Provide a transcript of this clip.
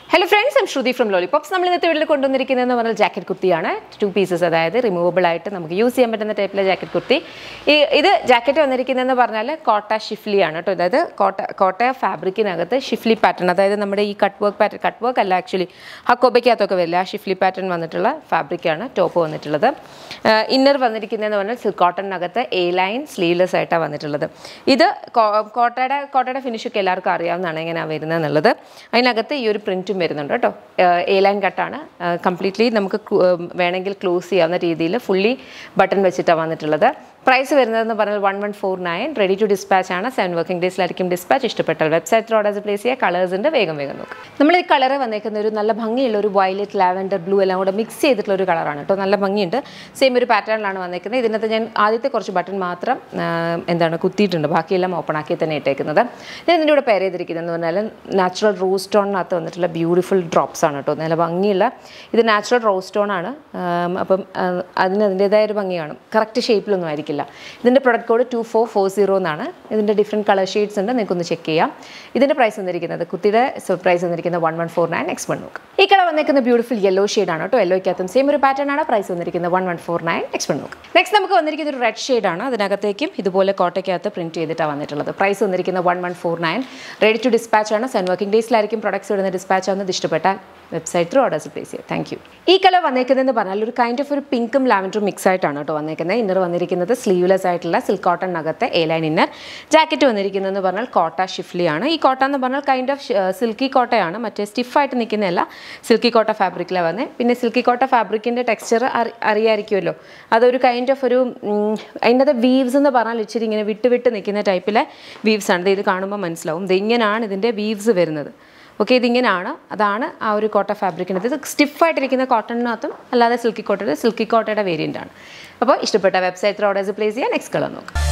hello friends M Sruthi from lollipops നമ്മൾ ഇന്നത്തെ വീട്ടിൽ കൊണ്ടുവന്നിരിക്കുന്നതെന്ന് പറഞ്ഞാൽ ജാക്കറ്റ് കുർത്തിയാണ് ടു പീസസ് അതായത് റിമൂവബിൾ ആയിട്ട് നമുക്ക് യൂസ് ചെയ്യാൻ പറ്റുന്ന ടൈപ്പിലെ ജാക്കറ്റ് കുർത്തി ഈ ഇത് ജാക്കറ്റ് വന്നിരിക്കുന്നതെന്ന് പറഞ്ഞാൽ കോട്ട ഷിഫ്ലിയാണ് കേട്ടോ അതായത് കോട്ട കോട്ട ഫാബ്രിക്കിനകത്ത് ഷിഫ്ലി പാറ്റേൺ അതായത് നമ്മുടെ ഈ cut work pattern cut work അല്ല ആക്ച്വലി ഹക്കോബയ്ക്കകത്തൊക്കെ വരില്ല ആ ഷിഫ്ലി പാറ്റേൺ വന്നിട്ടുള്ള ഫാബ്രിക്കാണ് ടോപ്പ് വന്നിട്ടുള്ളത് ഇന്നർ വന്നിരിക്കുന്നതെന്ന് പറഞ്ഞാൽ സിൽക്ക് കോട്ടണിനകത്ത് എ ലൈൻ സ്ലീവ്ലെസ് ആയിട്ടാണ് വന്നിട്ടുള്ളത് ഇത് കോ- കോട്ടയുടെ കോട്ടയുടെ ഫിനിഷൊക്കെ എല്ലാവർക്കും അറിയാവുന്നതാണ് എങ്ങനെയാണ് വരുന്നത് എന്നുള്ളത് അതിനകത്ത് ഈ ഒരു പ്രിൻറ്റും വരുന്നുണ്ട് കേട്ടോ എ ലൈൻ കട്ടാണ് കംപ്ലീറ്റ്ലി നമുക്ക് ക്ലൂ- ഏർ വേണമെങ്കിൽ ക്ലോസ് ചെയ്യാവുന്ന രീതിയിൽ ഫുള്ളി ബട്ടൺ വെച്ചിട്ടാണ് വന്നിട്ടുള്ളത് പ്രൈസ് വരുന്നതെന്ന് പറഞ്ഞാൽ one one four nine ready to dispatch ആണ് സെവൻ വർക്കിംഗ് ഡേയ്സിലായിരിക്കും ഡിസ്പാച്ച് ഇഷ്ടപ്പെട്ടാൽ വെബ്സൈറ്റിൽ ഓർഡേഴ്സ് പ്ലേസ് ചെയ്യുക കളേഴ്സ് ഉണ്ട് വേഗം വേഗം നോക്കുക നമ്മൾ ഈ കളർ വന്നേക്കുന്ന ഒരു നല്ല ഭംഗിയുള്ള ഒരു വയലറ്റ് ലാവൻഡർ ബ്ലൂ എല്ലാം കൂടെ മിക്സ് ചെയ്തിട്ടുള്ള ഒരു കളറാണ് കേട്ടോ നല്ല ഭംഗിയുണ്ട് സെയിം ഒരു പാറ്റേണിലാണ് വന്നേക്കുന്നത് ഇതിനകത്ത് ഞാൻ ആദ്യത്തെ കുറച്ച് ബട്ടൺ മാത്രം ആ, എന്താണ് കുത്തിയിട്ടുണ്ട് ബാക്കിയെല്ലാം ഓപ്പൺ ആക്കി തന്നെ ഇട്ടേക്കുന്നത് ഞാൻ ഇതിൻ്റെ കൂടെ പെയർ ചെയ്തിരിക്കുന്നതെന്ന് പറഞ്ഞാൽ നാച്ചുറൽ റോസ് സ്റ്റോണിനകത്ത് വന്നിട്ടുള്ള ബ്യൂട്ടിഫുൾ ഡ്രോപ്സ് ആണ് കേട്ടോ നല്ല ഭംഗിയുള്ള ഇത് നാച്ചുറൽ റോസ് സ്റ്റോൺ ആണ് ആം, അപ്പം ആ, അതിന് അതിൻ്റെതായ ഒരു ഭംഗി കാണും കറക്റ്റ് ഷേപ്പിലൊന്നും ആയിരിക്കില്ല ഇതിൻ്റെ product code two four four zero എന്നാണ് ഇതിൻ്റെ ഡിഫറെൻറ്റ് കളർ ഷെയ്ഡ്സ് ഉണ്ട് നിങ്ങൾക്കൊന്ന് ചെക്ക് ചെയ്യാം ഇതിൻ്റെ പ്രൈസ് വന്നിരിക്കുന്നത് കുത്തിയുടെ പ്രൈസ് വന്നിരിക്കുന്നത് one one four nine X one നോക്ക് ഈ കളർ വന്നിരിക്കുന്ന ബ്യൂട്ടിഫുൾ യെല്ലോ ഷെയ്ഡാണ് കേട്ടോ യെല്ലോയ്ക്കകത്തും സെയിം ഒരു പാറ്റേൺ ആണ് പ്രൈസ് വന്നിരിക്കുന്നത് one one four nine X one നോക്ക് നെക്സ്റ്റ് നമുക്ക് വന്നിരിക്കുന്ന ഒരു റെഡ് ഷെയ്ഡാണ് അതിനകത്തേക്കും ഇതുപോലെ കോട്ടയ്ക്കകത്ത് പ്രിൻറ്റ് ചെയ്തിട്ടാണ് വന്നിട്ടുള്ളത് പ്രൈസ് വന്നിരിക്കുന്നത് one one four nine ready to dispatch ആണ് സെവൻ വർക്കിംഗ് ഡേയ്സിലായിരിക്കും പ്രൊഡക്ട്സ് ഇടുന്ന ഡിസ്പാച്ച് ആവുന്നത് ഇഷ്ടപ്പെട്ടാൽ വെബ്സൈറ്റ് ത്രൂ ഓർഡേഴ്സ് പ്ലേസ് ചെയ്യുക താങ്ക് യു ഈ കളർ വന്നേക്കുന്നതെന്ന് പറഞ്ഞാൽ ഒരു കൈൻഡ് ഓഫ് ഒരു പിങ്കും ലാവൻഡറും മിക്സ് ആയിട്ടാണ് കേട്ടോ വന്നേക്കുന്നത് ഇന്നർ വന്നിരിക്കുന്നത് സ്ലീവ്ലെസ് ആയിട്ടുള്ള സിൽക്ക് കോട്ടണിനകത്ത് എ ലൈൻ ഇന്നർ ജാക്കറ്റ് വന്നിരിക്കുന്നതെന്ന് പറഞ്ഞാൽ കോട്ട ഷിഫ്ലിയാണ് ഈ കോട്ട എന്ന് പറഞ്ഞാൽ കൈൻഡ് ഓഫ് സിൽക്കി കോട്ടയാണ് മറ്റേ സ്റ്റിഫായിട്ട് നിൽക്കുന്നതല്ല സിൽക്കി കോട്ട ഫാബ്രിക്കിലാണ് വന്നത് പിന്നെ സിൽക്കി കോട്ട ഫാബ്രിക്കിൻ്റെ ടെക്സ്ചർ അറിയായിരിക്കുമല്ലോ അതൊരു കൈൻഡ് ഓഫ് ഒരു ഉം, അതിൻ്റെ വീവ്സ് എന്ന് പറഞ്ഞാൽ ഇച്ചിരി ഇങ്ങനെ വിട്ട് വിട്ട് നിൽക്കുന്ന ടൈപ്പിലെ വീവ്സ് ആണ് ദേ ഇത് കാണുമ്പോൾ മനസ്സിലാവും ഇത് ഇങ്ങനെയാണ് ഇതിൻ്റെ വീവ്സ് വരുന്നത് ഓക്കെ ഇതിങ്ങനെയാണ് അതാണ് ആ ഒരു കോട്ട ഫാബ്രിക്കിൻ്റെ ഇത് സ്റ്റിഫായിട്ടിരിക്കുന്ന കോട്ടണിനകത്തും അല്ലാതെ സിൽക്കി കോട്ടയുടെ സിൽക്കി കോട്ടയുടെ വേരിയൻ്റ് ആണ് അപ്പോൾ ഇഷ്ടപ്പെട്ട വെബ്സൈറ്റ് ഓർഡേഴ്സ് പ്ലേസ് ചെയ്യാൻ നെക്സ്റ്റ് കളർ നോക്കാം